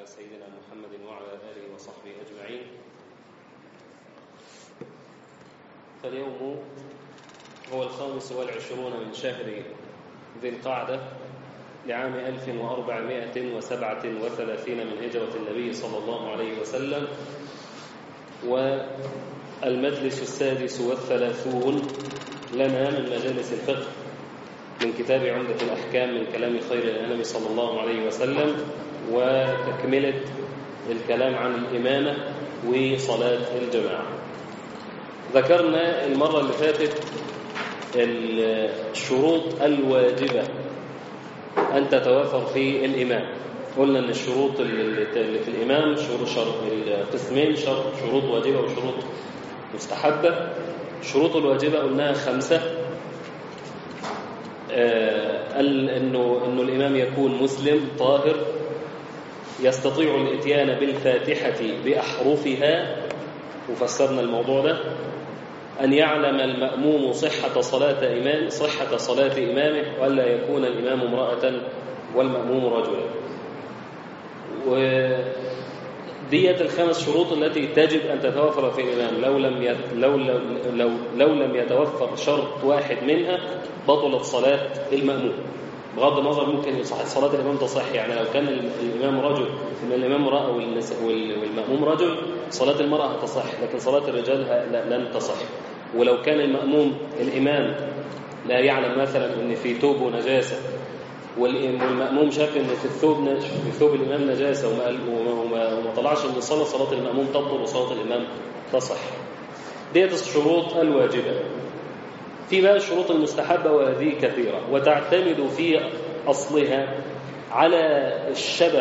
سيدنا محمد وعلى آله وصحبه أجمعين فاليوم هو الخامس والعشرون من شهر ذي القعدة لعام 1437 من هجرة النبي صلى الله عليه وسلم والمجلس السادس والثلاثون لنا من مجالس الفقه من كتاب عمدة الأحكام من كلام خير الأنام صلى الله عليه وسلم وتكملة الكلام عن الإمامة وصلاة الجماعة ذكرنا المرة اللي فاتت الشروط الواجبة أن تتوافر في الإمام قلنا أن الشروط اللي في الإمام شروط شرط القسمين شرط شروط واجبة وشروط مستحبة الشروط الواجبة قلناها خمسة آه انه انه الامام يكون مسلم طاهر يستطيع الاتيان بالفاتحه باحرفها وفسرنا الموضوع ده ان يعلم الماموم صحه صلاه امام صحه صلاه امامه والا يكون الامام امراه والماموم رجلا وديت الخمس شروط التي تجب ان تتوفر في الامام لو لم يت... لو لو لو, لو لم يتوفر شرط واحد منها بطلت صلاة المأموم بغض النظر ممكن صلاة الإمام تصح يعني لو كان الإمام رجل إن الإمام امرأة والمأموم رجل صلاة المرأة تصح لكن صلاة الرجال لن تصح ولو كان المأموم الإمام لا يعلم مثلا إن في ثوبه نجاسة والمأموم شاف إن في الثوب في ثوب الإمام نجاسة وما, وما, وما طلعش من الصلاة صلاة المأموم تبطل وصلاة الإمام تصح ديت الشروط الواجبة في بقى الشروط المستحبة وهذه كثيرة وتعتمد في أصلها على الشبه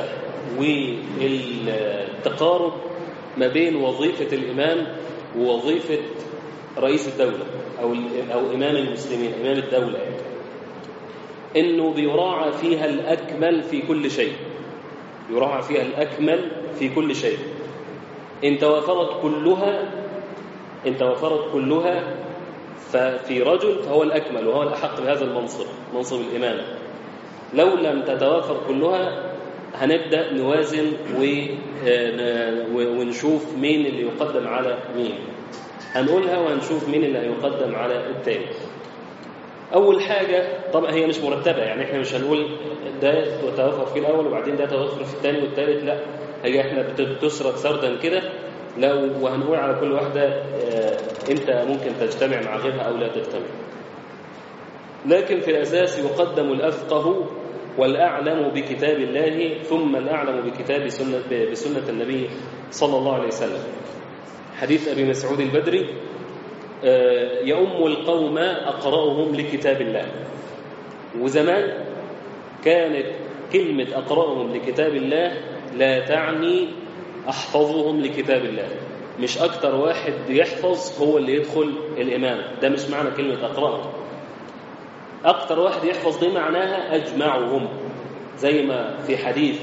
والتقارب ما بين وظيفة الإمام ووظيفة رئيس الدولة أو أو إمام المسلمين إمام الدولة يعني. إنه بيراعى فيها الأكمل في كل شيء يراعى فيها الأكمل في كل شيء إن توافرت كلها إن توافرت كلها ففي رجل فهو الأكمل وهو الأحق بهذا المنصب منصب الإمامة لو لم تتوافر كلها هنبدأ نوازن ونشوف مين اللي يقدم على مين هنقولها وهنشوف مين اللي هيقدم على التاني أول حاجة طبعا هي مش مرتبة يعني احنا مش هنقول ده توافر في الأول وبعدين ده توافر في الثاني والثالث لا هي احنا بتسرد سردا كده لو وهنقول على كل واحدة امتى ممكن تجتمع مع غيرها أو لا تجتمع لكن في الأساس يقدم الأفقه والأعلم بكتاب الله ثم الأعلم بكتاب سنة بسنة النبي صلى الله عليه وسلم حديث أبي مسعود البدري يؤم القوم أقرأهم لكتاب الله وزمان كانت كلمة أقرأهم لكتاب الله لا تعني أحفظهم لكتاب الله مش أكتر واحد يحفظ هو اللي يدخل الإمام ده مش معنى كلمة أقرأهم أكتر واحد يحفظ دي معناها أجمعهم زي ما في حديث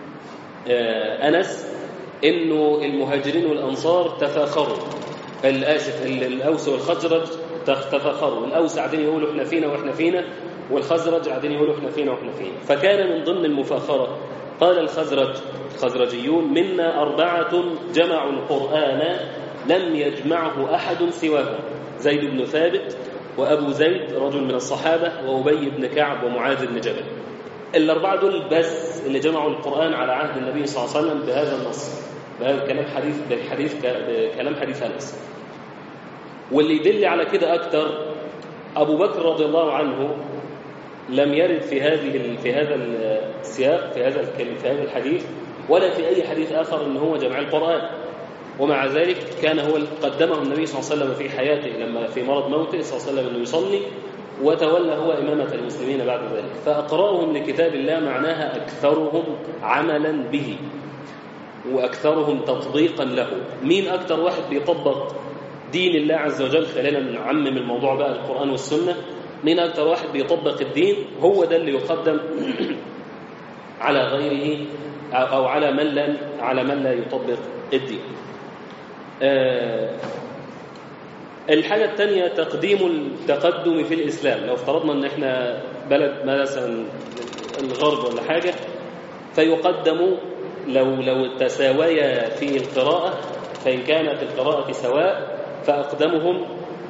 أنس إنه المهاجرين والأنصار تفاخروا الآسف الأوس والخزرج تفاخروا الأوس قاعدين يقولوا إحنا فينا وإحنا فينا والخزرج قاعدين يقولوا إحنا فينا وإحنا فينا فكان من ضمن المفاخرة قال الخزرج الخزرجيون منا أربعة جمعوا القرآن لم يجمعه أحد سواهم زيد بن ثابت وأبو زيد رجل من الصحابة وأبي بن كعب ومعاذ بن جبل الأربعة دول بس اللي جمعوا القرآن على عهد النبي صلى الله عليه وسلم بهذا النص بهذا كلام حديث بالحديث كلام حديث أنس واللي يدل على كده أكتر أبو بكر رضي الله عنه لم يرد في هذه في هذا السياق في هذا في هذا الحديث ولا في أي حديث آخر أن هو جمع القرآن ومع ذلك كان هو قدمه النبي صلى الله عليه وسلم في حياته لما في مرض موته صلى الله عليه وسلم أنه يصلي وتولى هو إمامة المسلمين بعد ذلك فأقرأهم لكتاب الله معناها أكثرهم عملا به وأكثرهم تطبيقا له مين أكثر واحد بيطبق دين الله عز وجل خلينا نعمم الموضوع بقى القرآن والسنة مين أكثر واحد بيطبق الدين هو ده اللي يقدم على غيره أو على من لا على من لا يطبق الدين آه الحاجة الثانية تقديم التقدم في الإسلام لو افترضنا أن احنا بلد مثلا الغرب ولا حاجة فيقدم لو لو تساويا في القراءة فإن كانت القراءة سواء فأقدمهم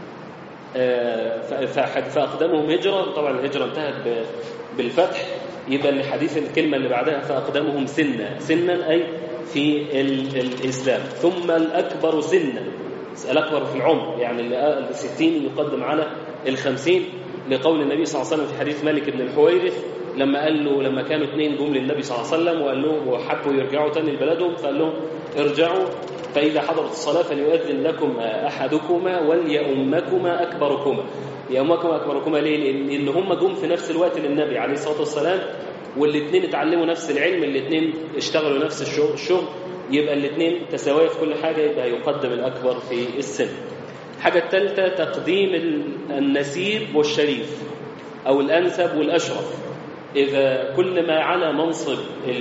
فأقدمهم هجرة طبعا الهجرة انتهت بالفتح يبقى الحديث الكلمة اللي بعدها فأقدمهم سنا سنا أي في الإسلام ثم الأكبر سنا الأكبر في العمر يعني الستين يقدم على الخمسين لقول النبي صلى الله عليه وسلم في حديث مالك بن الحويرث لما قال له لما كانوا اثنين جم للنبي صلى الله عليه وسلم وقال لهم وحبوا يرجعوا تاني لبلدهم فقال لهم ارجعوا فإذا حضرت الصلاة فليؤذن لكم أحدكما وليؤمكما أكبركما يؤمكما أكبركما ليه؟ لأن هم جم في نفس الوقت للنبي عليه الصلاة والسلام والاثنين اتعلموا نفس العلم الاثنين اشتغلوا نفس الشغل, الشغل يبقى الاثنين تساوية في كل حاجة يبقى يقدم الأكبر في السن الحاجة الثالثة تقديم النسيب والشريف أو الأنسب والأشرف إذا كل ما على منصب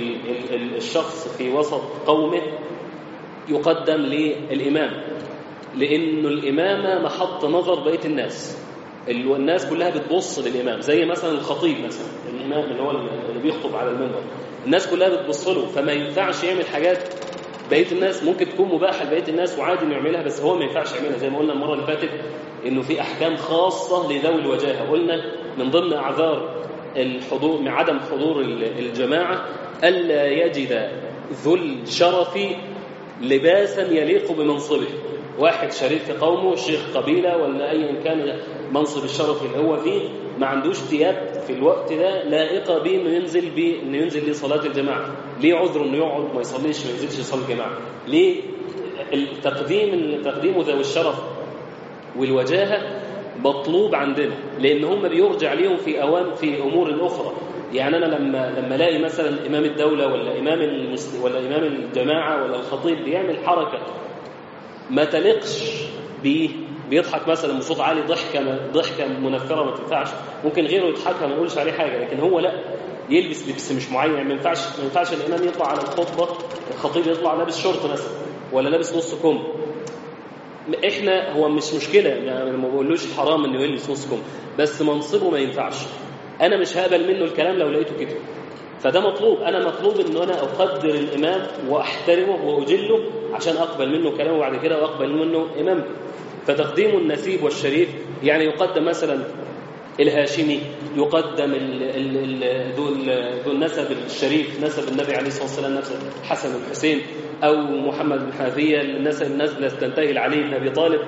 الشخص في وسط قومه يقدم للإمام لأنه الإمامة محط نظر بقية الناس الناس كلها بتبص للإمام زي مثلا الخطيب مثلا الإمام اللي هو اللي بيخطب على المنبر الناس كلها بتبص له فما ينفعش يعمل حاجات بقيه الناس ممكن تكون مباحه لبقيه الناس وعادي انه يعملها بس هو ما ينفعش يعملها زي ما قلنا المره اللي فاتت انه في احكام خاصه لذوي الوجاهه قلنا من ضمن اعذار الحضور عدم حضور الجماعه الا يجد ذو الشرف لباسا يليق بمنصبه واحد شريف في قومه شيخ قبيله ولا ايا كان منصب الشرف اللي هو فيه ما عندوش ثياب في الوقت ده لائقه بيه انه ينزل بيه انه ينزل لصلاه الجماعه ليه عذر انه يقعد ما يصليش ما ينزلش يصلي الجماعه ليه التقديم تقديم ذوي الشرف والوجاهه مطلوب عندنا لان هم بيرجع ليهم في اوام في امور اخرى يعني انا لما لما الاقي مثلا امام الدوله ولا امام المسلم ولا امام الجماعه ولا الخطيب بيعمل حركه ما تليقش بيه بيضحك مثلا بصوت عالي ضحكه ضحكه منفره ما تنفعش ممكن غيره يضحكها ما نقولش عليه حاجه لكن هو لا يلبس لبس مش معين ما ينفعش ما ينفعش الامام يطلع على الخطبه الخطيب يطلع لابس شورت مثلا ولا لابس نص كم احنا هو مش مشكله يعني ما بقولوش حرام انه يلبس نص كم بس منصبه ما ينفعش انا مش هقبل منه الكلام لو لقيته كده فده مطلوب انا مطلوب ان انا اقدر الامام واحترمه واجله عشان اقبل منه كلامه بعد كده واقبل منه امامته فتقديم النسيب والشريف يعني يقدم مثلا الهاشمي يقدم ال ال ال ذو ذو النسب الشريف نسب النبي عليه الصلاه والسلام نسب حسن الحسين او محمد بن حنفيه النسب النسبه تنتهي لعلي بن ابي طالب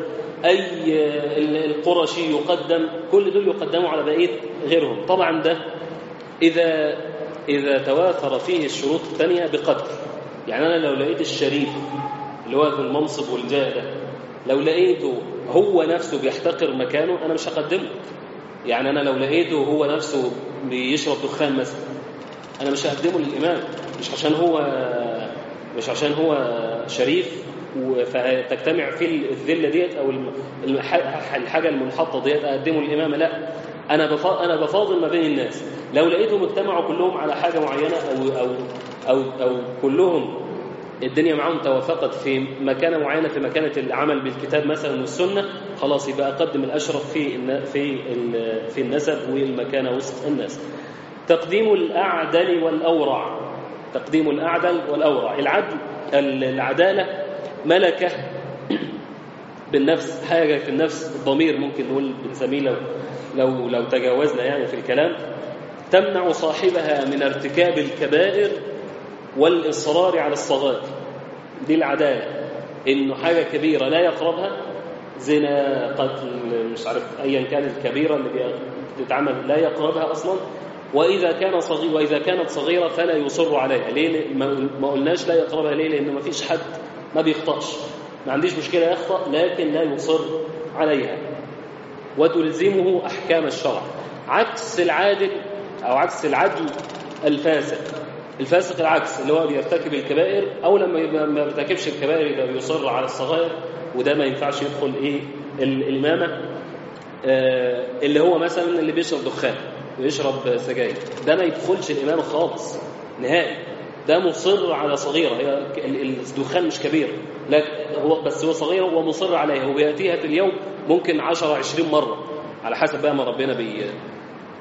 اي القرشي يقدم كل دول يقدموا على بقيه غيرهم طبعا ده اذا اذا توافر فيه الشروط الثانيه بقدر يعني انا لو لقيت الشريف اللي هو ذو المنصب والجاه ده لو لقيته هو نفسه بيحتقر مكانه انا مش هقدمه يعني انا لو لقيته هو نفسه بيشرب دخان مثلا انا مش هقدمه للامام مش عشان هو مش عشان هو شريف فتجتمع في الذله ديت او الحاجه المنحطه ديت اقدمه للامام لا انا انا بفاضل ما بين الناس لو لقيتهم اجتمعوا كلهم على حاجه معينه او او او, أو كلهم الدنيا معاهم توافقت في مكانه معينه في مكانه العمل بالكتاب مثلا والسنه خلاص يبقى اقدم الاشرف في في في النسب والمكانه وسط الناس تقديم الاعدل والاورع تقديم الاعدل والاورع العدل العداله ملكه بالنفس حاجه في النفس الضمير ممكن نقول بنسميه لو لو لو تجاوزنا يعني في الكلام تمنع صاحبها من ارتكاب الكبائر والإصرار على الصغائر دي العدالة إنه حاجة كبيرة لا يقربها زنا قتل مش عارف أيا كان الكبيرة اللي بتتعمل لا يقربها أصلا وإذا كان صغير وإذا كانت صغيرة فلا يصر عليها ليه ما قلناش لا يقربها ليه لأنه ما فيش حد ما بيخطأش ما عنديش مشكلة يخطأ لكن لا يصر عليها وتلزمه أحكام الشرع عكس العادل أو عكس العدل الفاسد الفاسق العكس اللي هو بيرتكب الكبائر او لما ما بيرتكبش الكبائر يبقى بيصر على الصغائر وده ما ينفعش يدخل ايه الامامه آه اللي هو مثلا اللي بيشرب دخان ويشرب سجاير ده ما يدخلش الامامه خالص نهائي ده مصر على صغيره هي الدخان مش كبير لكن هو بس هو صغيره وهو مصر عليها وبياتيها في اليوم ممكن 10 20 مره على حسب بقى ما ربنا بي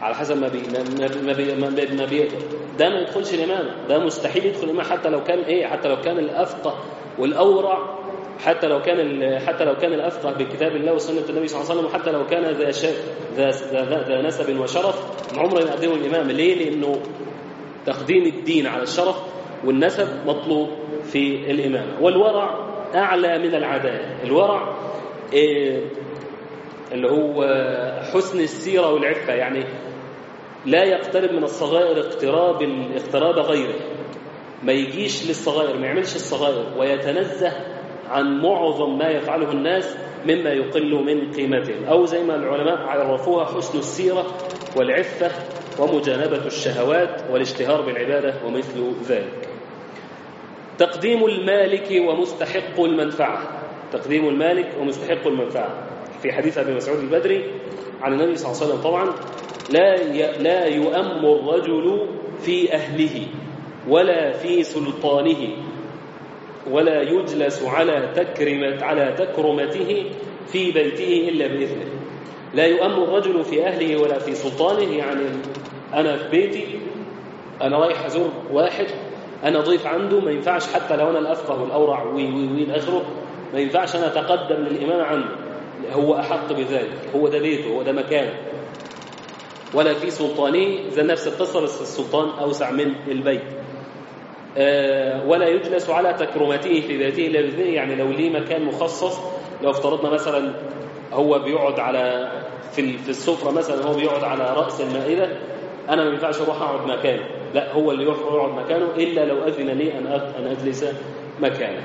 على حسب ما بي ما ما بي ما, بي ما بيقدر ده ما يدخلش الإمامة ده مستحيل يدخل الإمامة حتى لو كان إيه حتى لو كان الأفقه والأورع حتى لو كان حتى لو كان الافقه بكتاب الله وسنه النبي صلى الله عليه وسلم وحتى لو كان ذا ذا ذا, ذا نسب وشرف عمره يقدمه الامام ليه؟ لانه تقديم الدين على الشرف والنسب مطلوب في الامامه والورع اعلى من العداله الورع إيه اللي هو حسن السيره والعفه يعني لا يقترب من الصغائر اقتراب اقتراب غيره ما يجيش للصغائر ما يعملش الصغائر ويتنزه عن معظم ما يفعله الناس مما يقل من قيمته أو زي ما العلماء عرفوها حسن السيرة والعفة ومجانبة الشهوات والاشتهار بالعبادة ومثل ذلك تقديم المالك ومستحق المنفعة تقديم المالك ومستحق المنفعة في حديث أبي مسعود البدري عن النبي صلى الله عليه وسلم طبعا لا لا يؤم الرجل في أهله ولا في سلطانه ولا يجلس على تكرمة على تكرمته في بيته إلا بإذنه لا يؤم الرجل في أهله ولا في سلطانه يعني أنا في بيتي أنا رايح أزور واحد أنا ضيف عنده ما ينفعش حتى لو أنا الأفقه والأورع وي وي وي آخره ما ينفعش أنا أتقدم للإمام عنه هو أحق بذلك هو ده بيته هو ده مكانه ولا في سلطانه زي نفس القصة بس السلطان أوسع من البيت ولا يجلس على تكرمته في بيته الا باذنه يعني لو ليه مكان مخصص لو افترضنا مثلا هو بيقعد على في في السفره مثلا هو بيقعد على راس المائده انا ما ينفعش اروح اقعد مكانه لا هو اللي يروح يقعد مكانه الا لو اذن لي ان ان اجلس مكانه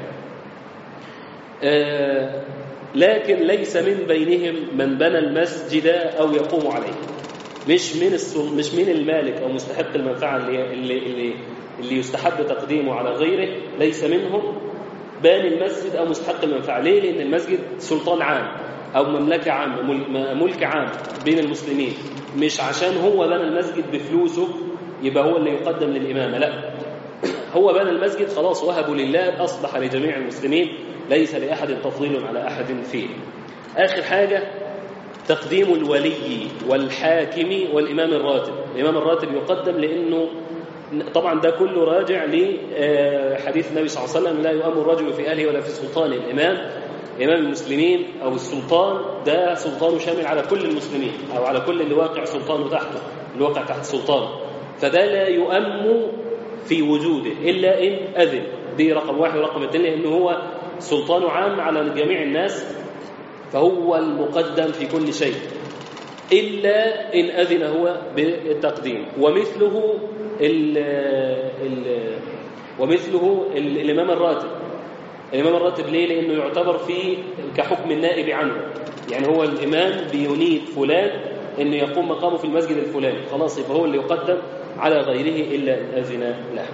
لكن ليس من بينهم من بنى المسجد او يقوم عليه مش من مش من المالك او مستحق المنفعه اللي اللي, اللي اللي يستحب تقديمه على غيره ليس منهم باني المسجد أو مستحق المنفعة ليه؟ لأن المسجد سلطان عام أو مملكة عامة ملك عام بين المسلمين مش عشان هو بنى المسجد بفلوسه يبقى هو اللي يقدم للإمامة لا هو بنى المسجد خلاص وهبه لله أصبح لجميع المسلمين ليس لأحد تفضيل على أحد فيه آخر حاجة تقديم الولي والحاكم والإمام الراتب الإمام الراتب يقدم لأنه طبعا ده كله راجع لحديث النبي صلى الله عليه وسلم لا يؤم الرجل في اهله ولا في سلطانه الامام امام المسلمين او السلطان ده سلطانه شامل على كل المسلمين او على كل اللي واقع سلطانه تحته اللي واقع تحت سلطانه فده لا يؤم في وجوده الا ان اذن دي رقم واحد ورقم اثنين لانه هو سلطانه عام على جميع الناس فهو المقدم في كل شيء إلا إن أذن هو بالتقديم ومثله ال ال ومثله ال الإمام الراتب الإمام الراتب ليه؟ لأنه يعتبر فيه كحكم النائب عنه يعني هو الإمام بينيب فلان أنه يقوم مقامه في المسجد الفلاني خلاص يبقى هو اللي يقدم على غيره إلا إن أذن له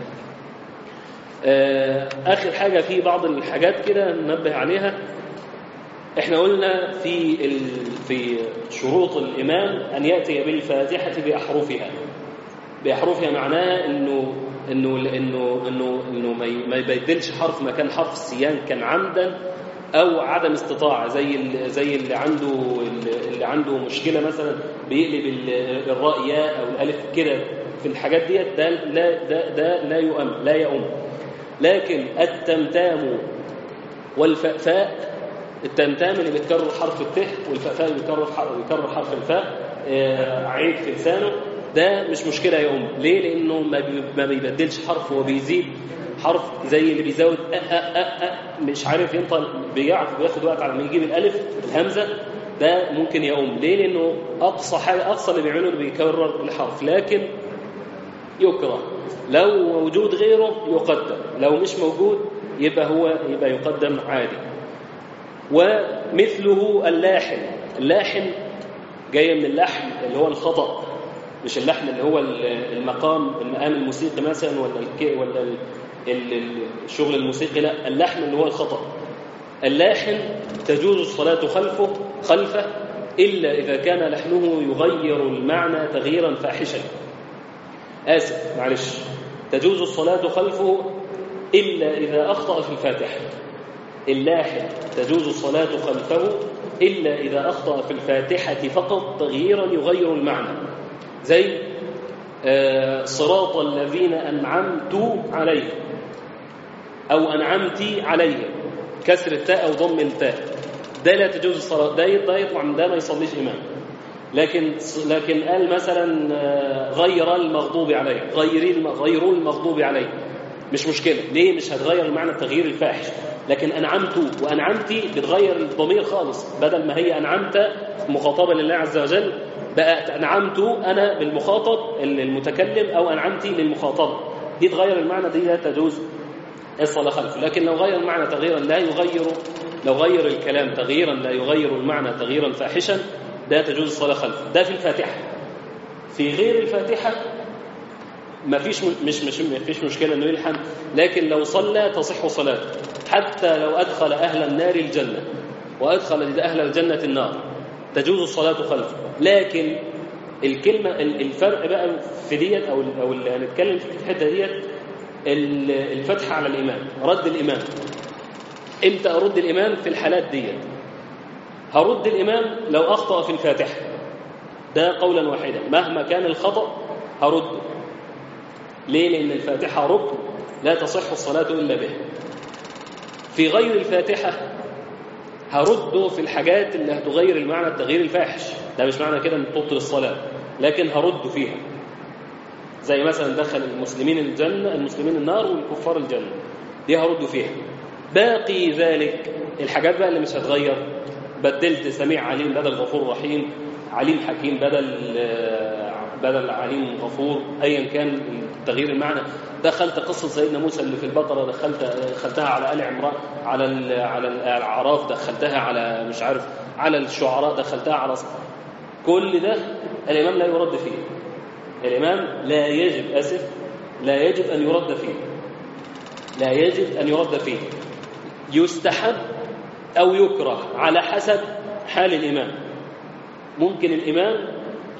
آخر حاجة في بعض الحاجات كده ننبه عليها احنا قلنا في في شروط الامام ان ياتي بالفاتحه باحرفها باحرفها معناه انه انه انه انه انه ما يبدلش حرف مكان حرف السيان كان عمدا او عدم استطاعه زي زي اللي عنده اللي عنده مشكله مثلا بيقلب الراء ياء او الالف كده في الحاجات ديت ده لا ده ده لا يؤم لا يؤم لكن التمتام والفاء التمتام اللي بتكرر حرف الت والفاء اللي بيكرر بيكرر حرف الفاء عيب في لسانه ده مش مشكله يا ام ليه لانه ما بيبدلش حرف هو بيزيد حرف زي اللي بيزود أ أ أ أ مش عارف ينطق بيعرف بياخد وقت على ما يجيب الالف الهمزه ده ممكن يؤم ليه لانه اقصى حاجه اقصى اللي بيعمله بيكرر الحرف لكن يكره لو موجود غيره يقدم لو مش موجود يبقى هو يبقى يقدم عادي ومثله اللاحن اللاحن جاية من اللحن اللي هو الخطأ مش اللحن اللي هو المقام المقام الموسيقي مثلا ولا الكي ولا الشغل الموسيقي لا اللحن اللي هو الخطأ اللاحن تجوز الصلاة خلفه خلفه إلا إذا كان لحنه يغير المعنى تغييرا فاحشا آسف معلش تجوز الصلاة خلفه إلا إذا أخطأ في الفاتحة اللاحن تجوز الصلاة خلفه إلا إذا أخطأ في الفاتحة فقط تغييرا يغير المعنى زي آه، صراط الذين أنعمت عليهم أو أنعمت عليهم كسر التاء أو ضم التاء ده لا تجوز الصلاة ده ده يطلع من ده ما يصليش إمام لكن لكن قال مثلا آه، غير المغضوب عليه غير الم- غير المغضوب عليه مش مشكلة ليه مش هتغير المعنى التغيير الفاحش لكن أنعمت وأنعمت بتغير الضمير خالص بدل ما هي أنعمت مخاطبة لله عز وجل بقت أنعمت أنا بالمخاطب المتكلم أو أنعمت للمخاطبة دي تغير المعنى دي لا تجوز الصلاة خلفه لكن لو غير المعنى تغييرا لا يغير لو غير الكلام تغييرا لا يغير المعنى تغييرا فاحشا ده تجوز الصلاة خلفه ده في الفاتحة في غير الفاتحة ما فيش مش مش ما فيش مشكلة انه يلحن لكن لو صلى تصح صلاته حتى لو أدخل أهل النار الجنة وأدخل أهل الجنة النار تجوز الصلاة خلفه لكن الكلمة الفرق بقى في ديت أو أو اللي هنتكلم في الحتة ديت الفتح على الإمام رد الإمام امتى أرد الإمام في الحالات ديت هرد الإمام لو أخطأ في الفاتحة ده قولا واحدا مهما كان الخطأ هرده ليه لأن الفاتحة ركن لا تصح الصلاة إلا به في غير الفاتحة هرده في الحاجات اللي هتغير المعنى التغيير الفاحش ده مش معنى كده ان تبطل الصلاة لكن هرده فيها زي مثلا دخل المسلمين الجنة المسلمين النار والكفار الجنة دي هرده فيها باقي ذلك الحاجات بقى اللي مش هتغير بدلت سميع عليم بدل غفور رحيم عليم حكيم بدل بدل عليم غفور ايا كان تغيير المعنى دخلت قصه سيدنا موسى اللي في البقره دخلت دخلتها على ال عمران على ال على الاعراف دخلتها على مش عارف على الشعراء دخلتها على كل ده الامام لا يرد فيه الامام لا يجب اسف لا يجب ان يرد فيه لا يجب ان يرد فيه يستحب او يكره على حسب حال الامام ممكن الامام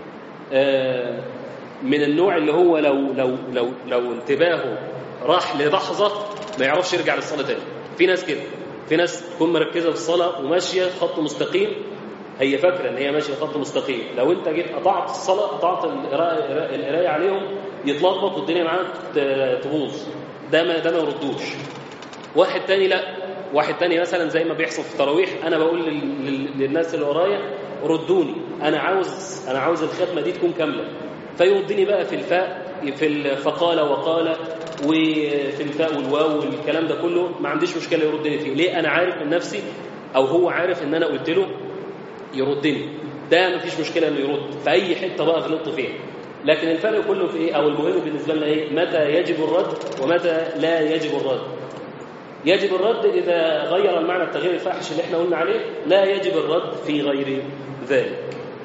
من النوع اللي هو لو لو لو لو انتباهه راح للحظه ما يعرفش يرجع للصلاه تاني في ناس كده في ناس تكون مركزه في الصلاه وماشيه خط مستقيم هي فاكره ان هي ماشيه خط مستقيم لو انت جيت قطعت الصلاه قطعت القرايه القرايه عليهم يتلخبط والدنيا معاه تبوظ ده ما ده ما يردوش واحد تاني لا واحد تاني مثلا زي ما بيحصل في التراويح انا بقول للناس اللي ورايا ردوني انا عاوز انا عاوز الختمه دي تكون كامله فيردني بقى في الفاء في فقال وقال وفي الفاء والواو والكلام ده كله ما عنديش مشكله يردني فيه ليه انا عارف من نفسي او هو عارف ان انا قلت له يردني ده ما فيش مشكله انه يرد في اي حته بقى غلطت فيها لكن الفرق كله في ايه او المهم بالنسبه لنا ايه متى يجب الرد ومتى لا يجب الرد يجب الرد إذا غير المعنى التغيير الفاحش اللي احنا قلنا عليه لا يجب الرد في غير ذلك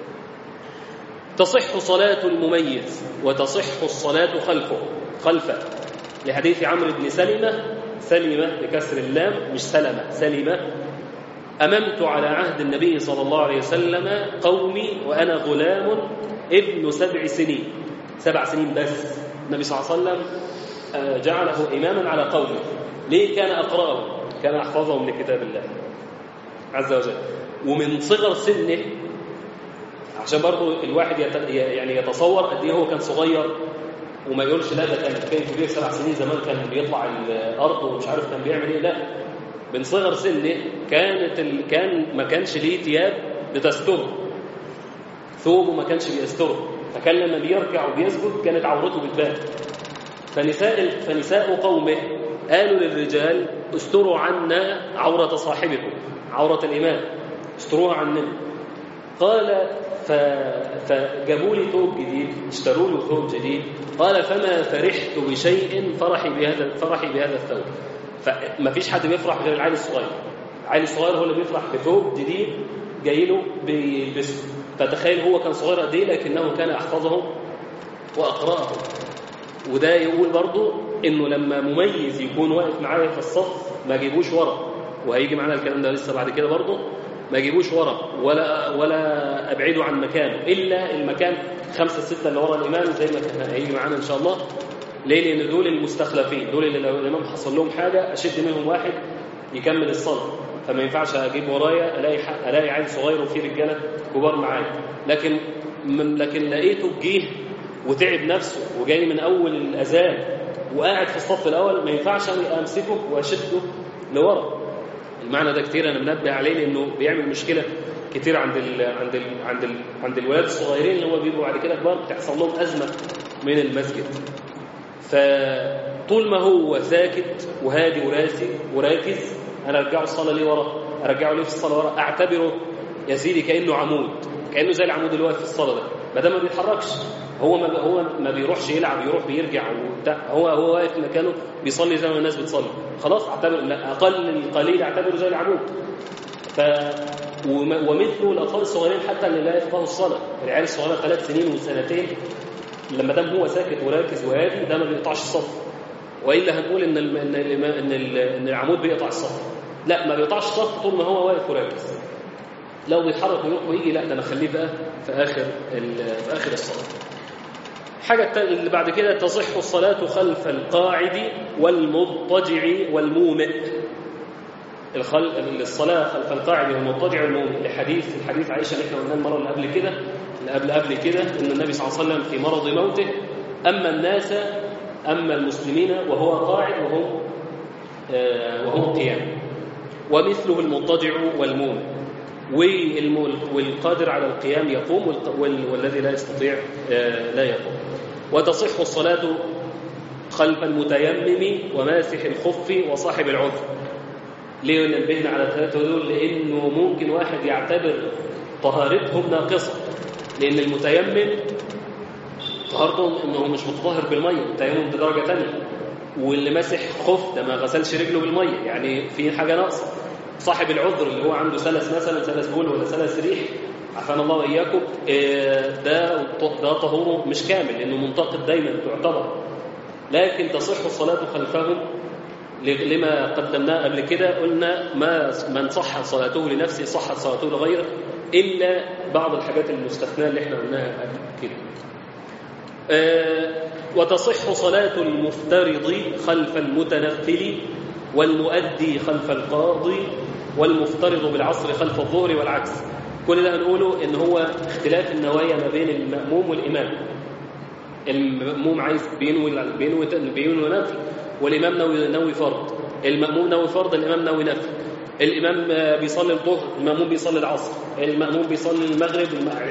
تصح صلاة المميز وتصح الصلاة خلفه خلفه لحديث عمرو بن سلمة سلمة بكسر اللام مش سلمة سلمة أممت على عهد النبي صلى الله عليه وسلم قومي وأنا غلام ابن سبع سنين سبع سنين بس النبي صلى الله عليه وسلم جعله إماما على قومه ليه كان أقرأهم كان أحفظهم لكتاب الله عز وجل ومن صغر سنه عشان برضو الواحد يت... يعني يتصور قد ايه هو كان صغير وما يقولش لا ده كان كان كبير سبع سنين زمان كان بيطلع الارض ومش عارف كان بيعمل ايه لا من صغر سنه كانت ال... كان ما كانش ليه ثياب بتستره ثوبه ما كانش بيستره فكان لما بيركع وبيسجد كانت عورته بتبان فنساء فنساء قومه قالوا للرجال استروا عنا عورة صاحبكم عورة الإمام استروها عننا قال ف... فجابوا لي ثوب جديد اشتروا له ثوب جديد قال فما فرحت بشيء فرحي بهذا فرحي بهذا الثوب فما فيش حد بيفرح غير العيل الصغير العيل الصغير هو اللي بيفرح بثوب جديد جاي له بيلبسه فتخيل هو كان صغير قد ايه لكنه كان احفظه واقراه وده يقول برضه انه لما مميز يكون واقف معايا في الصف ما اجيبوش ورا وهيجي معانا الكلام ده لسه بعد كده برضه ما اجيبوش ورا ولا ولا ابعده عن مكانه الا المكان خمسه سته اللي ورا الامام زي ما كان هيجي معانا ان شاء الله ليه؟ لان دول المستخلفين دول اللي لو الامام حصل لهم حاجه اشد منهم واحد يكمل الصلاه فما ينفعش اجيب ورايا الاقي الاقي عيل صغير وفيه رجاله كبار معايا لكن من لكن لقيته جه وتعب نفسه وجاي من اول الاذان وقاعد في الصف الاول ما ينفعش أنا امسكه واشده لورا المعنى ده كتير انا منبه عليه لانه بيعمل مشكله كتير عند ال عند ال عند ال عند الولاد الصغيرين اللي هم بيبقوا بعد كده كبار بتحصل لهم ازمه من المسجد فطول ما هو ساكت وهادي وراسي وراكز انا ارجعه الصلاه ليه ورا ارجعه ليه في الصلاه ورا اعتبره يا سيدي كانه عمود كانه زي العمود اللي واقف في الصلاه ده ما دام ما بيتحركش هو ما هو ما بيروحش يلعب يروح بيرجع وبتاع هو هو واقف مكانه بيصلي زي ما الناس بتصلي خلاص اعتبر لا اقل القليل اعتبره زي العمود ف ومثله الاطفال الصغيرين حتى اللي لا يفقهوا الصلاه العيال الصغيره ثلاث سنين وسنتين لما دام هو ساكت وراكز وهادي ده ما بيقطعش الصف والا هنقول ان ال ان ال ان, ال ان العمود بيقطع الصف لا ما بيقطعش الصف طول ما هو واقف وراكز لو بيتحرك ويروح ويجي لا ده انا اخليه بقى في اخر في اخر الصلاه حاجة اللي بعد كده تصح الصلاة خلف القاعد والمضطجع والمومئ الخل... الصلاة خلف القاعد والمضطجع والمومئ لحديث الحديث عائشة اللي احنا قلناه المرة اللي قبل كده اللي قبل قبل كده ان النبي صلى الله عليه وسلم في مرض موته أما الناس أما المسلمين وهو قاعد وهم آه وهم قيام ومثله المضطجع والمومئ والقادر على القيام يقوم والذي لا يستطيع لا يقوم وتصح الصلاة خلف المتيمم وماسح الخف وصاحب العذر ليه ننبهنا على الثلاثة دول لأنه ممكن واحد يعتبر طهارتهم ناقصة لأن المتيمم طهارته انه مش متطهر بالميه التيمم دي درجه ثانيه واللي ماسح خف ده ما غسلش رجله بالميه يعني في حاجه ناقصه صاحب العذر اللي هو عنده سلس مثلا سلس بول ولا سلس ريح عافانا الله واياكم ده ده طهوره مش كامل لانه منتقد دايما تعتبر لكن تصح الصلاه خلفهم لما قدمناه قبل كده قلنا ما من صح صلاته لنفسه صحت صلاته لغيره الا بعض الحاجات المستثناه اللي احنا قلناها قبل كده أه وتصح صلاة المفترض خلف المتنفل والمؤدي خلف القاضي والمفترض بالعصر خلف الظهر والعكس كل ده هنقوله ان هو اختلاف النوايا ما بين المأموم والإمام المأموم عايز بينوي بينوي بينوي نفل والإمام نوي نوي فرض المأموم نوي فرض الإمام نوي نفل الإمام بيصلي الظهر المأموم بيصلي العصر المأموم بيصلي المغرب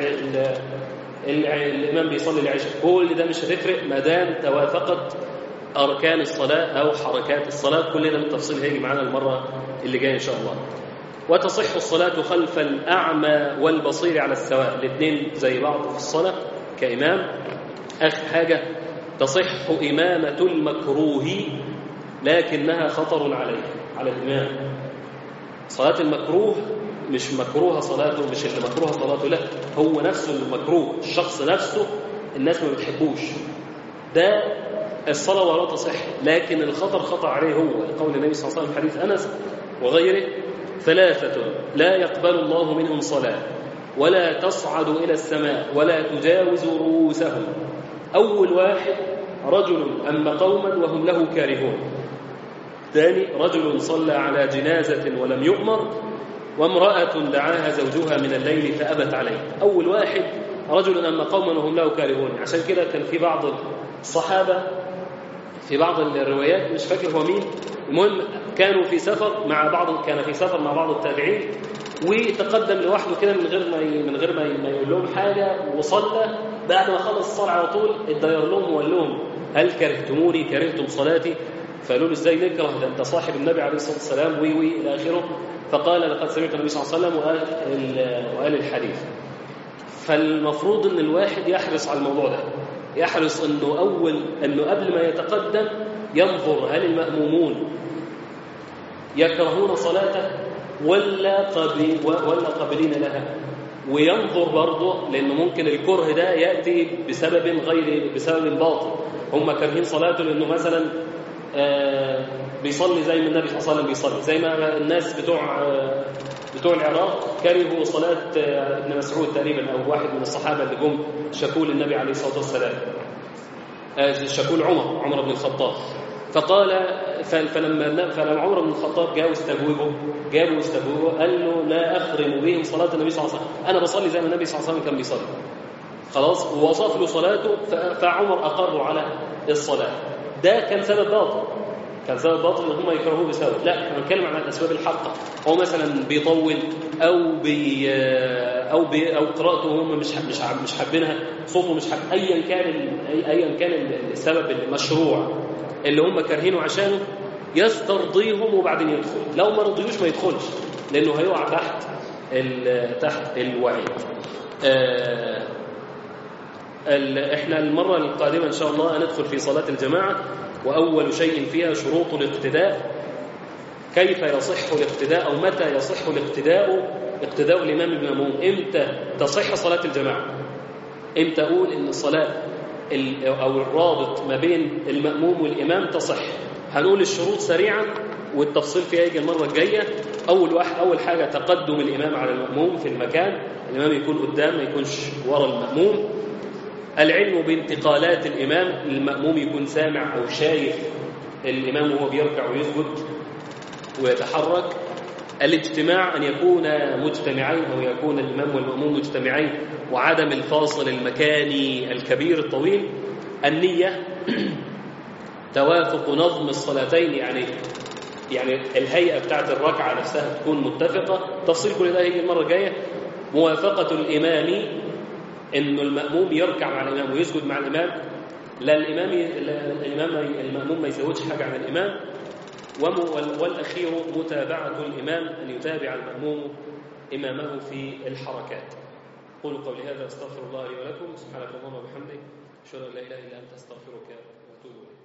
الإمام بيصلي العشاء كل ده مش هتفرق ما دام توافقت أركان الصلاة أو حركات الصلاة كل ده بالتفصيل هيجي معانا المرة اللي جاية إن شاء الله وتصح الصلاة خلف الأعمى والبصير على السواء الاثنين زي بعض في الصلاة كإمام آخر حاجة تصح إمامة المكروه لكنها خطر عليه على الإمام صلاة المكروه مش مكروهة صلاته مش اللي مكروهة صلاته لا هو نفسه اللي مكروه الشخص نفسه الناس ما بتحبوش ده الصلاة ولا تصح لكن الخطر خطر عليه هو قول النبي صلى الله عليه وسلم حديث أنس وغيره ثلاثة لا يقبل الله منهم صلاة ولا تصعد إلى السماء ولا تجاوز رؤوسهم أول واحد رجل أما قوما وهم له كارهون ثاني رجل صلى على جنازة ولم يؤمر وامرأة دعاها زوجها من الليل فأبت عليه أول واحد رجل أما قوما وهم له كارهون عشان كده كان في بعض الصحابة في بعض الروايات مش فاكر هو مين المهم كانوا في سفر مع بعض كان في سفر مع بعض التابعين وتقدم لوحده كده من غير ما من غير ما يقول لهم حاجه وصلى بعد ما خلص الصلاه على طول اتضير لهم وقال لهم هل كرهتموني كرهتم صلاتي فقالوا له ازاي نكره ده انت صاحب النبي عليه الصلاه والسلام وي وي الى اخره فقال لقد سمعت النبي صلى الله عليه وسلم وقال وقال الحديث فالمفروض ان الواحد يحرص على الموضوع ده يحرص انه اول انه قبل ما يتقدم ينظر هل المامومون يكرهون صلاته ولا قبل ولا قابلين لها وينظر برضه لانه ممكن الكره ده ياتي بسبب غير بسبب باطل هم كارهين صلاته لانه مثلا آه بيصلي زي ما النبي صلى الله عليه وسلم بيصلي زي ما الناس بتوع آه بتوع العراق كرهوا صلاة آه ابن مسعود تقريبا أو واحد من الصحابة اللي جم شكوا للنبي عليه الصلاة والسلام شكوا عمر عمر بن الخطاب فقال فلما فلما عمر بن الخطاب جاء واستجوبه جابوا واستجوبه قال له لا أخرم بهم صلاة النبي صلى الله عليه وسلم أنا بصلي زي ما النبي صلى الله عليه وسلم كان بيصلي خلاص ووصف له صلاته فعمر أقر على الصلاة ده كان سبب باطل كان سبب باطل ان هم يكرهوه بسبب لا احنا بنتكلم عن الاسباب الحقه هو مثلا بيطول او بي او بي او قراءته هم مش مش مش حابينها صوته مش حاب ايا كان ايا كان السبب المشروع اللي هم كارهينه عشانه يسترضيهم وبعدين يدخل لو ما رضيوش ما يدخلش لانه هيقع تحت تحت الوعيد آه احنا المره القادمه ان شاء الله هندخل في صلاه الجماعه واول شيء فيها شروط الاقتداء كيف يصح الاقتداء او متى يصح الاقتداء اقتداء الامام بالماموم امتى تصح صلاه الجماعه امتى اقول ان الصلاه او الرابط ما بين الماموم والامام تصح هنقول الشروط سريعا والتفصيل فيها يجي المره الجايه اول واحد اول حاجه تقدم الامام على الماموم في المكان الامام يكون قدام ما يكونش ورا الماموم العلم بانتقالات الامام الماموم يكون سامع او شايف الامام وهو بيركع ويسجد ويتحرك الاجتماع ان يكون مجتمعين او يكون الامام والماموم مجتمعين وعدم الفاصل المكاني الكبير الطويل النيه توافق نظم الصلاتين يعني يعني الهيئه بتاعت الركعه نفسها تكون متفقه تفصيل كل ده هيجي المره الجايه موافقه الامام انه الماموم يركع مع الامام ويسجد مع الامام لا الامام لا الامام الماموم ما يزودش حاجه عن الامام والاخير متابعه الامام ان يتابع الماموم امامه في الحركات قولوا قولي هذا استغفر الله لي ولكم سبحانك اللهم وبحمدك اشهد ان لا اله الا انت استغفرك واتوب اليك